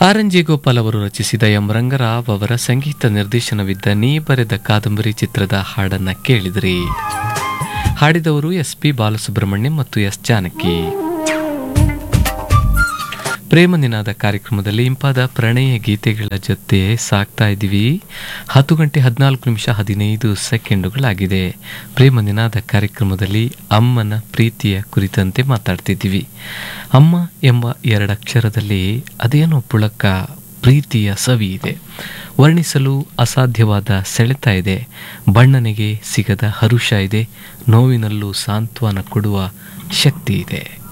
R N G Gopal ಅವರು ರಚಿಸಿದ M Ranga Rao ಅವರ ಸಂಗೀತ ನಿರ್ದೇಶನವಿದ್ದ ನೀ ಬರೆದ ಕಾದಂಬರಿ ಚಿತ್ರದ ಹಾಡನ್ನ ಕೇಳಿದ್ರಿ ಹಾಡಿದವರು ಎಸ್ ಪಿ ಬಾಲಸುಬ್ರಹ್ಮಣ್ಯಂ ಮತ್ತು ಎಸ್ ಜಾನಕಿ ಪ್ರೇಮ ನಿನಾದ ಕಾರ್ಯಕ್ರಮದಲ್ಲಿ ಇಂಪಾದ ಪ್ರಣಯ ಗೀತೆಗಳ ಜೊತೆ ಸಾಕ್ತಾ ಇದ್ದೀವಿ ಹತ್ತು ಗಂಟೆ ಹದಿನಾಲ್ಕು ನಿಮಿಷ ಹದಿನೈದು ಸೆಕೆಂಡುಗಳಾಗಿದೆ ಪ್ರೇಮ ನಿನಾದ ಕಾರ್ಯಕ್ರಮದಲ್ಲಿ ಅಮ್ಮನ ಪ್ರೀತಿಯ ಕುರಿತಂತೆ ಮಾತಾಡ್ತಿದ್ದೀವಿ ಅಮ್ಮ ಎಂಬ ಎರಡಕ್ಷರದಲ್ಲಿ ಅದೇನೋ ಪುಳಕ ಪ್ರೀತಿಯ ಸವಿ ಇದೆ ವರ್ಣಿಸಲು ಅಸಾಧ್ಯವಾದ ಸೆಳೆತ ಇದೆ ಬಣ್ಣನೆಗೆ ಸಿಗದ ಹರುಷ ಇದೆ ನೋವಿನಲ್ಲೂ ಸಾಂತ್ವನ ಕೊಡುವ ಶಕ್ತಿ ಇದೆ